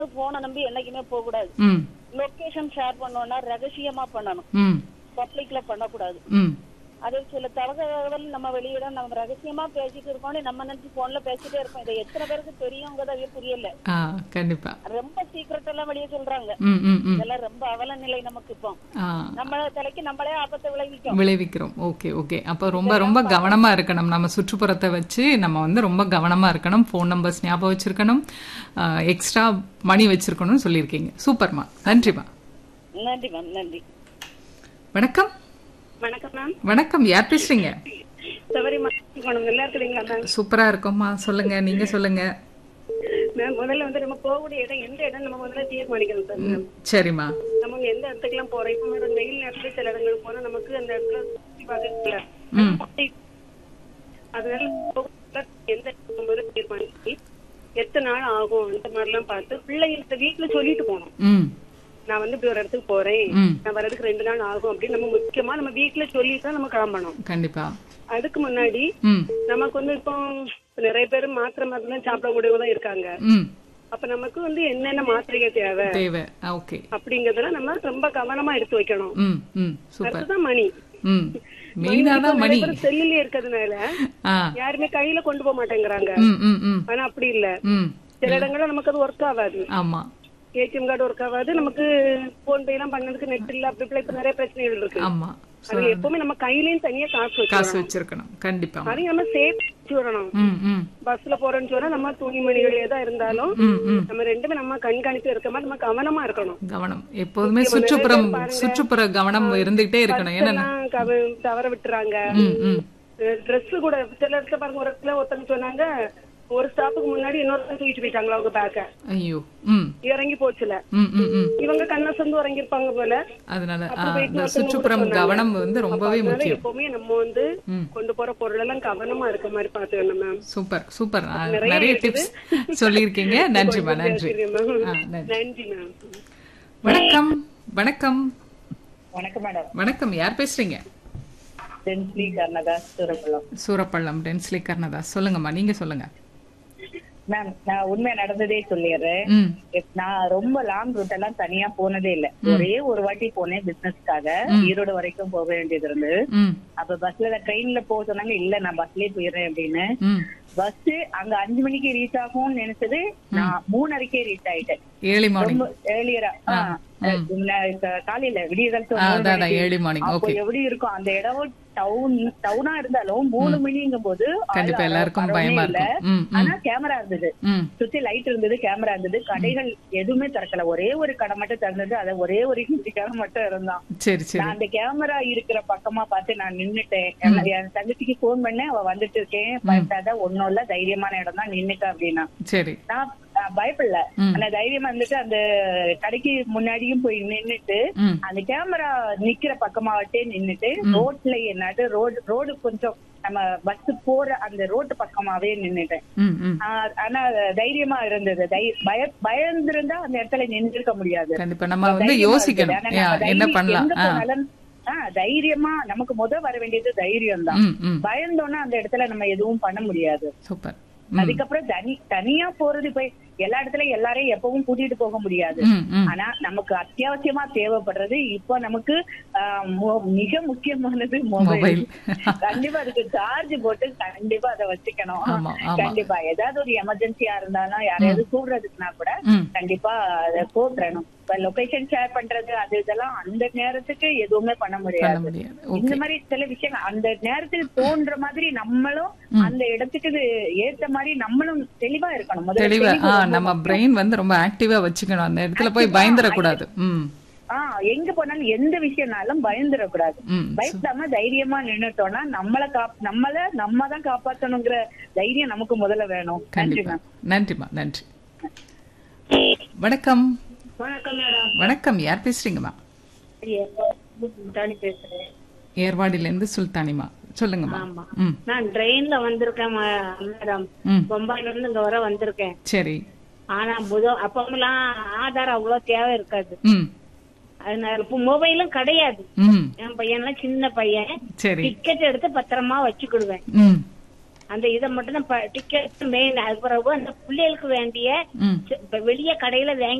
போனை நம்பி என்னைக்குமே போக கூடாது ம் லொகேஷன் ஷேர் பண்ணோம்னா ரகசியமா பண்ணணும் ம் பப்ளிக்ல பண்ணக்கூடாது ம் அது சில தகவல் நம்ம வெளியிட நம்ம ரகசியமா பேசிட்டு இருக்கோம்னு நம்ம நினைச்சு போன்ல பேசிட்டே இருப்போம் இதை எத்தனை பேருக்கு தெரியுங்கிறத புரியல ஆ கண்டிப்பா ரொம்ப சீக்கிரட் எல்லாம் வெளியே சொல்றாங்க ம் ம் ம் இதெல்லாம் ரொம்ப அவல நிலை நமக்கு இப்போ ஆ நம்ம தலைக்கு நம்மளே ஆபத்தை விளைவிக்கும் விளைவிக்கிறோம் ஓகே ஓகே அப்போ ரொம்ப ரொம்ப கவனமா இருக்கணும் நம்ம சுற்றுப்புறத்தை வச்சு நம்ம வந்து ரொம்ப கவனமா இருக்கணும் ஃபோன் நம்பர்ஸ் ஞாபகம் வச்சிருக்கணும் எக்ஸ்ட்ரா மணி வச்சிருக்கணும்னு சொல்லியிருக்கீங்க சூப்பர்மா நன்றிமா நன்றி மேம் நன்றி வணக்கம் வணக்கம் மேம் வணக்கம் யார் பேசுறீங்க சபரி மேம் நல்லா இருக்கிறீங்களா மேம் சூப்பரா இருக்கோம்மா சொல்லுங்க நீங்க சொல்லுங்க மேம் முதல்ல வந்து நம்ம போகக்கூடிய இடம் எந்த இடம் நம்ம முதல்ல தீர்மானிக்கணும் சார் மேம் சரிம்மா நம்ம இங்க எந்த இடத்துக்குலாம் போறோம் இப்போ மேடம் வெயில் நேரத்துல சில இடங்களுக்கு போனா நமக்கு அந்த இடத்துல சுத்தி பார்க்கல ம் அதனால போகக்குள்ள எந்த இடம் போகும்போது தீர்மானிச்சு எத்தனை நாள் ஆகும் அந்த மாதிரிலாம் பார்த்து பிள்ளைங்கள்ட்ட வீட்டுல சொல்லிட்டு போகணும் ம் நான் வந்து இப்படி ஒரு இடத்துக்கு போறேன் ம் நான் வர்றதுக்கு ரெண்டு நாள் ஆகும் அப்படின்னு நம்ம முக்கியமா நம்ம வீட்டுல சொல்லிட்டு தான் நம்ம கிளம்பணும் கண்டிப்பா அதுக்கு முன்னாடி ம் நமக்கு வந்து இப்போ நிறைய பேர் மாத்திரை மருந்துலாம் சாப்பிடக்கூடியவங்க தான் இருக்காங்க ம் அப்ப நமக்கு வந்து என்னென்ன மாத்திரைகள் தேவை தேவை ஓகே அப்படிங்கறதுல நம்ம ரொம்ப கவனமா எடுத்து வைக்கணும் ம் ம் சூப்பர் அடுத்ததான் மணி ம் மெயினா தான் மணி செல்லுலயே இருக்கிறதுனால ஆ யாருமே கையில கொண்டு போக மாட்டேங்கிறாங்க ம் ம் ம் ஆனா அப்படி இல்ல ம் சில இடங்கள்ல நமக்கு அது ஒர்க் ஆகாது ஆமா ஏடிஎம் கார்டு ஒர்க் ஆகாது நமக்கு போன் பே எல்லாம் பண்ணதுக்கு நெட் இல்ல அப்படி இப்படி இப்ப நிறைய பிரச்சனைகள் இருக்கு ஆமா அது எப்பவுமே நம்ம கையிலயும் தனியா காசு காசு வச்சுக்கணும் வச்சிருக்கணும் கண்டிப்பா அதையும் நம்ம சேஃப் வச்சு வரணும் ம் ம் பஸ்ல போறோம்னு சொன்னா நம்ம துணிமணிகள் எதா இருந்தாலும் ம் ம் நம்ம ரெண்டுமே நம்ம கண்காணிப்பு இருக்க மாதிரி நம்ம கவனமா இருக்கணும் கவனம் எப்போதுமே சுற்றுப்புறம் சுற்றுப்புற கவனம் இருந்துகிட்டே இருக்கணும் ஏன்னா எல்லாம் கவ- தவற விட்டுறாங்க ம் ம் ட்ரெஸ் கூட சில இடத்துல பாருங்க ஒரு இடத்துல ஒருத்தங்க சொன்னாங்க ஒரு ஸ்டாப்புக்கு முன்னாடி இன்னொருத்தங்க தூக்கிட்டு போயிட்டாங்களா அவங்க பேக்க ஐயோ ம் இறங்கி போச்சுல ம் ம் ம் இவங்க கண்ணை சந்து இறங்கிருப்பாங்க போல அதனால ஆ, அப்புறம் போயிட்டு இந்த ஒருத்தவங்க சுற்றுப்புறம் கூட கவனம் வந்து ரொம்பவே அதனால முக்கியம் எப்பவுமே நம்ம வந்து ம். கொண்டு போற பொருள் எல்லாம் கவனமா இருக்க மாதிரி பாத்துக்கணும் மேம் சூப்பர் சூப்பர் ஆ, நிறைய டிப்ஸ் சொல்லியிருக்கீங்க நன்றிமா நன்றி ஆ, நன்றி நன்றி மேம் வணக்கம் வணக்கம் வணக்கம் மேடம் வணக்கம் யார் பேசுறீங்க டென்ஸ்லி கர்ணதாஸ் சூரக்குளம் சூரப்பள்ளம் டென்ஸ்லி கர்ணதாஸ் சொல்லுங்கம்மா நீங்க சொல்லுங்க மேம் நான் உண்மை நடந்ததே சொல்லிடுறேன் ம் இப்- நான் ரொம்ப லாங் ரூட் எல்லாம் தனியா போனதே இல்ல ஒரே ஒரு வாட்டி போனேன் பிசினஸ்க்காக ஈரோடு வரைக்கும் போக வேண்டியது இருந்தது ம் அப்ப பஸ்ல ட்ரெயின்ல போக சொன்னாங்க இல்ல நான் பஸ்லயே போயிடுறேன் அப்படின்னு ம் பஸ் அங்க அஞ்சு மணிக்கு ரீச் ஆகும்னு நினைச்சது நான் மூணரைக்கே ரீச் ஆயிட்டேன் ஏர்லி மார்னிங் ரொம்ப ஏர்லியரா காலையில விடியகாலத்து ஆ, ஒன்பது அதான், அதான், மணிக்கு. early morning, அப்போ okay. எப்படி இருக்கும் அந்த இடம் டவுன் டவுனா இருந்தாலும் மூணு மணிங்கும் போது கண்டிப்பா எல்லாருக்கும் பயமா இருக்கும் ம் ம் ஆனா கேமரா இருந்தது ம் சுத்தி லைட் இருந்தது கேமரா இருந்தது கடைகள் எதுவுமே திறக்கல ஒரே ஒரு கடை மட்டும் திறந்தது அத ஒரே ஒரு ஹிந்திக்காக மட்டும் இருந்தான் சரி சரி நான் அந்த கேமரா இருக்கிற பக்கமா பார்த்து நான் நின்னுட்டேன் என் என் தங்கச்சிக்கு போன் பண்ணேன் அவ வந்துட்டு இருக்கேன் பயப்படாத ஒண்ணும் இல்ல தைரியமான இடம் தான் நின்னுக்க அப்படின்னா சரி நான் நான் பயப்படல ம். ஆனா தைரியமா இருந்துட்டு அந்த கடைக்கு முன்னாடியும் போய் நின்னுட்டு ம் அந்த கேமரா நிக்கிற பக்கமாவட்டே நின்னுட்டு ரோட்ல என்னது ரோடு ரோடு கொஞ்சம் நம்ம பஸ் போற அந்த ரோட்டு பக்கமாவே நின்னுட்டேன் ம் ம் ஆஹ் ஆனா தைரியமா இருந்தது தை- பய பயந்திருந்தா அந்த இடத்துல நின்றுக்க முடியாது கண்டிப்பா நம்ம வந்து தைரியமா யோசிக்கணும் இருந்தது. ஆனா யா, நம்ம என்ன தைரியம் பண்ணலாம் எங்க ஆ போனாலும், ஆஹ் தைரியமா நமக்கு முத வர வேண்டியது தைரியம் தான் ம் ம் பயந்தோம்னா அந்த இடத்துல நம்ம எதுவும் பண்ண முடியாது சூப்பர் ம் அதுக்கப்புறம் தனி தனியா போறது போய் எல்லா இடத்துலயும் எல்லாரையும் எப்பவும் கூட்டிட்டு போக முடியாது ம் ம் ஆனா நமக்கு அத்தியாவசியமா தேவைப்படுறது இப்போ நமக்கு ஆஹ், மொ- மிக முக்கியமானது மொபைல் மொபைல் கண்டிப்பா அதுக்கு சார்ஜ் போட்டு கண்டிப்பா அதை வச்சுக்கணும் ஆமா ஆமா கண்டிப்பா ஏதாவது ஒரு எமர்ஜென்சியா இருந்தாலும் யாரையாவது கூடுறதுக்குனா கூட ம் கண்டிப்பா அதை போட்டுறணும் இப்ப லொகேஷன் ஷேர் பண்றது அது இதெல்லாம் அந்த நேரத்துக்கு எதுவுமே பண்ண பண்ண முடியாது முடியாது இந்த ஓகே மாதிரி சில விஷயங்கள் அந்த நேரத்துக்கு தோன்ற மாதிரி நம்மளும் அந்த இடத்துக்கு இது ஏத்த மாதிரி நம்மளும் தெளிவா இருக்கணும் முதல்ல தெளிவா தெளிவு ஆ ரொம்ப நம்ம பிரெயின் வந்து ரொம்ப ஆக்டிவா வச்சுக்கணும் அந்த இடத்துல போய் Active-ஆ, பயந்துடக்கூடாது ம் ஆஹ் எங்க போனாலும் எந்த விஷயம்னாலும் பயந்துடக்கூடாது ம் பயப்படாம தைரியமா நின்னுட்டோம்னா நம்மள காப் நம்மள நம்ம தான் காப்பாத்தணுங்கிற தைரியம் நமக்கு முதல்ல வேணும் நன்றி கண்டிப்பா மேம் நன்றிமா நன்றி வணக்கம் வணக்கம் மேடம் வணக்கம் யார் பேசுறீங்கம்மா தானி பேசுறேன் ஏர்வாடில இருந்து சுல்தானிமா சொல்லுங்கம்மா ஆமா. ம் நான் ட்ரெயின்ல வந்திருக்கேன் ம- மேடம் ம் பொம்பாயில இருந்து இங்க வர வந்திருக்கேன் சரி ஆனா புத அப்பமெல்லாம் ஆதார் அவ்வளவு தேவை இருக்காது ம் அதனால இப்ப மொபைலும் கிடையாது ம் என் பையன்லாம் சின்ன பையன் சரி டிக்கெட் எடுத்து பத்திரமா வச்சுக்கிடுவேன் ம் அந்த இதை மட்டும் தான் டிக்கெட் மெயின் அது பிறகு அந்த பிள்ளைகளுக்கு வேண்டிய ம் இப்ப வெளிய கடையில வாங்கி